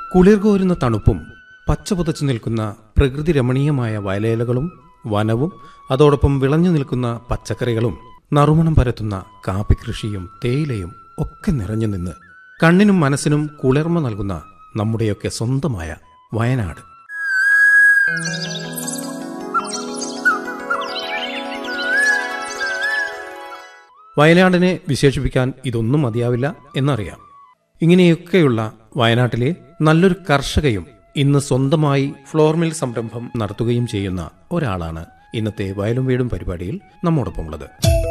കുളിർകോരുന്ന തണുപ്പും പച്ച പുതച്ചു നിൽക്കുന്ന പ്രകൃതി രമണീയമായ വയലേലകളും വനവും അതോടൊപ്പം വിളഞ്ഞു നിൽക്കുന്ന പച്ചക്കറികളും നറുമണം പരത്തുന്ന കാപ്പിക്കൃഷിയും തേയിലയും ഒക്കെ നിറഞ്ഞു നിന്ന് കണ്ണിനും മനസ്സിനും കുളിർമ നൽകുന്ന നമ്മുടെയൊക്കെ സ്വന്തമായ വയനാട് വയനാടിനെ വിശേഷിപ്പിക്കാൻ ഇതൊന്നും മതിയാവില്ല എന്നറിയാം ഇങ്ങനെയൊക്കെയുള്ള വയനാട്ടിലെ നല്ലൊരു കർഷകയും ഇന്ന് സ്വന്തമായി ഫ്ലോർ മിൽ സംരംഭം നടത്തുകയും ചെയ്യുന്ന ഒരാളാണ് ഇന്നത്തെ വയലും വീടും പരിപാടിയിൽ നമ്മോടൊപ്പമുള്ളത്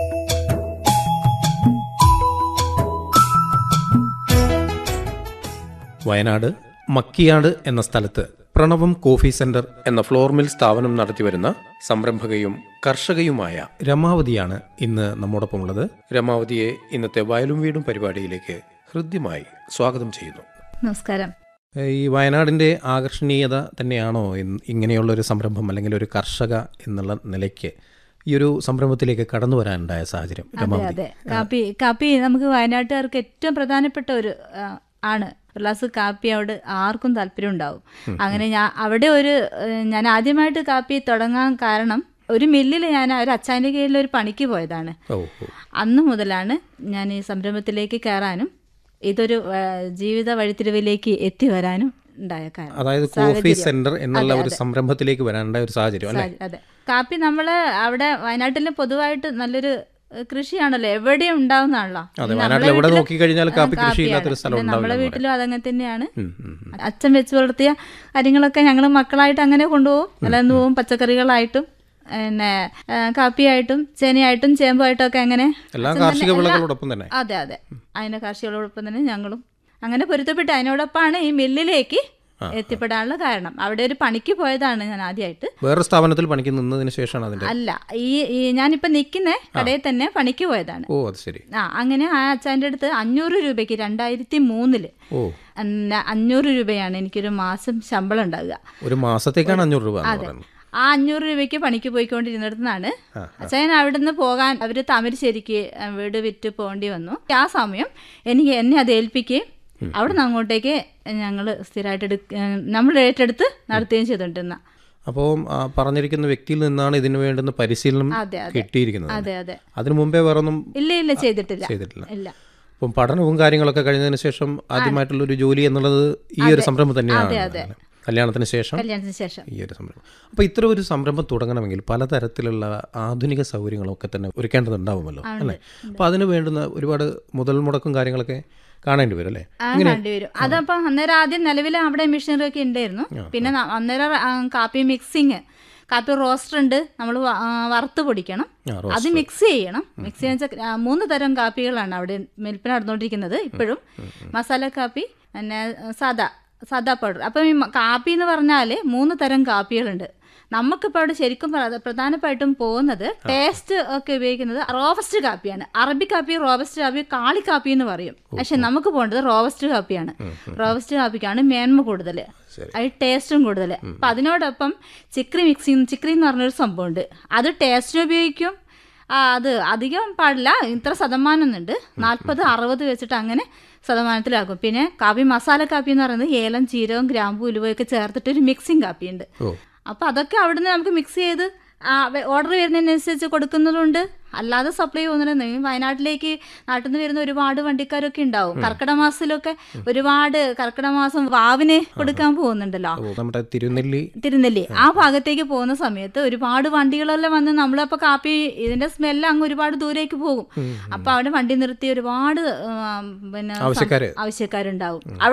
വയനാട് മക്കിയാട് എന്ന സ്ഥലത്ത് പ്രണവം കോഫി സെന്റർ എന്ന ഫ്ലോർ മിൽ സ്ഥാപനം നടത്തിവരുന്ന സംരംഭകയും കർഷകയുമായ രമാവതിയാണ് ഇന്ന് നമ്മോടൊപ്പമുള്ളത് രമാവതിയെ ഇന്നത്തെ വയലും വീടും പരിപാടിയിലേക്ക് ഹൃദ്യമായി സ്വാഗതം ചെയ്യുന്നു നമസ്കാരം ഈ വയനാടിന്റെ ആകർഷണീയത തന്നെയാണോ ഇന്ന് ഇങ്ങനെയുള്ള ഒരു സംരംഭം അല്ലെങ്കിൽ ഒരു കർഷക എന്നുള്ള നിലയ്ക്ക് ഈ ഒരു സംരംഭത്തിലേക്ക് കടന്നു വരാനുണ്ടായ സാഹചര്യം അതെ രമാവതി അതെ കാപ്പി കാപ്പി നമുക്ക് വയനാട്ടുകാർക്ക് ഏറ്റവും പ്രധാനപ്പെട്ട ഒരു ആ, ആണ് ഒരു ഗ്ലാസ് കാപ്പി അവിടെ ആർക്കും താല്പര്യം ഉണ്ടാവും അങ്ങനെ ഞാൻ അവിടെ ഒരു ഏ, ഞാൻ ആദ്യമായിട്ട് കാപ്പി തുടങ്ങാൻ കാരണം ഒരു മില്ലിൽ ഞാൻ ഒരു അച്ചാൻ്റെ കീഴിൽ ഒരു പണിക്ക് പോയതാണ് ഓ ഓ അന്ന് മുതലാണ് ഞാൻ ഈ സംരംഭത്തിലേക്ക് കയറാനും ഇതൊരു ആ, ജീവിത വഴിത്തിരിവിലേക്ക് എത്തി വരാനും ഉണ്ടായ കാരണം അതായത് കോഫി സെന്റർ എന്നുള്ള ഒരു സംരംഭത്തിലേക്ക് വരാനുണ്ടായ ഒരു സാഹചര്യം അല്ലേ സാരി- അതെ കാപ്പി നമ്മൾ അവിടെ വയനാട്ടിൽ പൊതുവായിട്ട് നല്ലൊരു ഏഹ്, കൃഷിയാണല്ലോ എവിടെയും ഉണ്ടാവുന്നതാണല്ലോ അതെ നമ്മളെ വയനാട്ടിൽ എവിടെ വീട്ടില് നോക്കിക്കഴിഞ്ഞാൽ കാപ്പി കൃഷി കാപ്പിയാണ്. ഇല്ലാത്തൊരു സ്ഥലം പിന്നെ നമ്മളെ ഉണ്ടാവില്ല വീട്ടിലും അതങ്ങനെ തന്നെയാണ് ഉം, ഉം, ഉം. അച്ഛൻ വെച്ച് വളർത്തിയ കാര്യങ്ങളൊക്കെ ഞങ്ങൾ മക്കളായിട്ട് അങ്ങനെ കൊണ്ടുപോകും അല്ലാന്ന് പോവും പച്ചക്കറികളായിട്ടും പിന്നെ ആ, കാപ്പിയായിട്ടും ചേനയായിട്ടും ചേമ്പുമായിട്ടും ഒക്കെ അങ്ങനെ എല്ലാ അച്ഛൻ കാർഷിക തന്നെ എല്ലാ- വിളകളോടൊപ്പം തന്നെ അതെ അതെ അതിന്റെ കാർഷികളോടൊപ്പം തന്നെ ഞങ്ങളും അങ്ങനെ പൊരുത്തപ്പെട്ട് അതിനോടൊപ്പമാണ് ഈ മില്ലിലേക്ക് എത്തിപ്പെടാനുള്ള കാരണം അവിടെ ഒരു പണിക്ക് പോയതാണ് ഞാൻ ആദ്യമായിട്ട് വേറൊരു സ്ഥാപനത്തിൽ പണിക്ക് നിന്നതിന് ശേഷമാണ് അതിന്റെ അല്ല ഈ ഈ ഞാനിപ്പോ നിൽക്കുന്ന കടയിൽ തന്നെ പണിക്ക് പോയതാണ് ഓ അത് ശരി ആ അങ്ങനെ ആ അച്ഛൻ്റെ അടുത്ത് അഞ്ഞൂറ് രൂപയ്ക്ക് രണ്ടായിരത്തി മൂന്നില് ഓ അന്ന- അഞ്ഞൂറ് രൂപയാണ് എനിക്കൊരു മാസം ശമ്പളം ഉണ്ടാവുക ഒരു മാസത്തേക്കാണ് അഞ്ഞൂറ് രൂപ എന്ന് പറയുന്നത് ആ അഞ്ഞൂറ് രൂപയ്ക്ക് പണിക്ക് പോയിക്കൊണ്ടിരുന്നിടത്തുനിന്നാണ് അച്ഛൻ അവിടുന്ന് പോകാൻ അവർ താമരശ്ശേരിക്ക് ആ, വീട് വിറ്റ് പോകേണ്ടി വന്നു ആ സമയം എനിക്ക് എന്നെ അത് ഏൽപ്പിക്കുകയും അവിടെ നിന്ന് അങ്ങോട്ടേക്ക് ഞങ്ങൾ സ്ഥിരമായിട്ട് എടുക്ക നമ്മൾ ഏറ്റെടുത്ത് നടത്തുകയും ചെയ്തുകൊണ്ടിരുന്ന അപ്പോൾ പറഞ്ഞിരിക്കുന്ന വ്യക്തിയിൽ നിന്നാണ് ഇതിനു വേണ്ടുന്ന പരിശീലനം അതെ അതെ കിട്ടിയിരിക്കുന്നത് അതെ അതെ അതിനു മുമ്പേ വേറൊന്നും ഇല്ല ഇല്ല ചെയ്തിട്ടില്ല ചെയ്തിട്ടില്ല ഇല്ല അപ്പം പഠനവും കാര്യങ്ങളൊക്കെ കഴിഞ്ഞതിന് ശേഷം ആദ്യമായിട്ടുള്ള ഒരു ജോലി എന്നുള്ളത് ഈ ഒരു സംരംഭം തന്നെയാണ് അല്ലേ? കല്യാണത്തിന് ശേഷം കല്യാണത്തിന് ശേഷം ഈ ഒരു സംരംഭം അപ്പോൾ ഇത്തരം ഒരു സംരംഭം തുടങ്ങണമെങ്കിൽ പലതരത്തിലുള്ള ആധുനിക സൗകര്യങ്ങളൊക്കെ തന്നെ ഒരുക്കേണ്ടതുണ്ടാവുമല്ലോ അല്ലേ അപ്പോൾ അതിന് വേണ്ടുന്ന ഒരുപാട് മുതൽ മുടക്കും കാര്യങ്ങളൊക്കെ കാണേണ്ടി വരും അല്ലേ ആ കണ്ടുവരും അതപ്പം അന്നേരം ആദ്യം നിലവിൽ അവിടെ മെഷീനറി ഒക്കെ ഉണ്ടായിരുന്നു പിന്നെ ന- അന്നേരം ആ, കാപ്പി മിക്സിങ് കാപ്പി റോസ്റ്റർ ഉണ്ട് നമ്മൾ വറുത്ത് പൊടിക്കണം ആ, അത് മിക്സ് ചെയ്യണം മിക്സ് ചെയ്യാൻ വെച്ചാൽ ആ, മൂന്ന് തരം കാപ്പികളാണ് അവിടെ മിൽപ്പിന് നടന്നുകൊണ്ടിരിക്കുന്നത് ഇപ്പോഴും മസാല കാപ്പി പിന്നെ സാദാ സാദാ പൗഡർ അപ്പം ഈ മ- കാപ്പി എന്ന് പറഞ്ഞാൽ മൂന്ന് തരം കാപ്പികളുണ്ട് നമുക്കിപ്പോൾ അവിടെ ശരിക്കും പ്ര- പ്രധാനമായിട്ടും പോകുന്നത് ടേസ്റ്റ് ഒക്കെ ഉപയോഗിക്കുന്നത് റോബസ്റ്റ് കാപ്പിയാണ് അറബി കാപ്പി റോബസ്റ്റ് കാപ്പി കാളി കാപ്പി എന്ന് പറയും പക്ഷെ നമുക്ക് പോകേണ്ടത് റോബസ്റ്റ് കാപ്പിയാണ് റോബസ്റ്റ് കാപ്പിക്കാണ് മേന്മ കൂടുതൽ ശരി. അത് ടേസ്റ്റും കൂടുതൽ അപ്പം അതിനോടൊപ്പം ചിക്രി മിക്സിങ് ചിക്രി എന്ന് പറഞ്ഞൊരു സംഭവമുണ്ട് അത് ടേസ്റ്റിന് ഉപയോഗിക്കും ആ, അത് അധികം പാടില്ല ഇത്ര ശതമാനം എന്നുണ്ട് നാൽപ്പത് അറുപത് വെച്ചിട്ട് അങ്ങനെ ശതമാനത്തിലാക്കും പിന്നെ കാപ്പി മസാല കാപ്പി എന്ന് പറയുന്നത് ഏലം ജീരകം ഗ്രാമ്പു ഉലുവയൊക്കെ ചേർത്തിട്ട് ഒരു മിക്സിങ് കാപ്പിയുണ്ട് ഓ അപ്പോൾ അതൊക്കെ അവിടുന്ന് നമുക്ക് മിക്സ് ചെയ്ത് ഓർഡർ വരുന്നതിനനുസരിച്ച് കൊടുക്കുന്നതുണ്ട് അല്ലാതെ സപ്ലൈ പോകുന്നുണ്ട് ഈ വയനാട്ടിലേക്ക് നാട്ടിൽ നിന്ന് വരുന്ന ഒരുപാട് വണ്ടിക്കാരൊക്കെ ഉണ്ടാവും കർക്കിടക മാസത്തിലൊക്കെ ഒരുപാട് കർക്കിടക മാസം വാവിന് കൊടുക്കാൻ പോകുന്നുണ്ടല്ലോ ഓ നമ്മുടെ തിരുനെല്ലി തിരുനെല്ലി ആ ഭാഗത്തേക്ക് പോകുന്ന സമയത്ത് ഒരുപാട് വണ്ടികളെല്ലാം വന്ന് നമ്മളപ്പോൾ കാപ്പി ഇതിന്റെ സ്മെല്ല് അങ്ങ് ഒരുപാട് ദൂരേക്ക് പോകും അപ്പൊ അവിടെ വണ്ടി നിർത്തി ഒരുപാട് ഉം, പിന്നെ സം- ആവശ്യക്കാര് ആവശ്യക്കാരുണ്ടാവും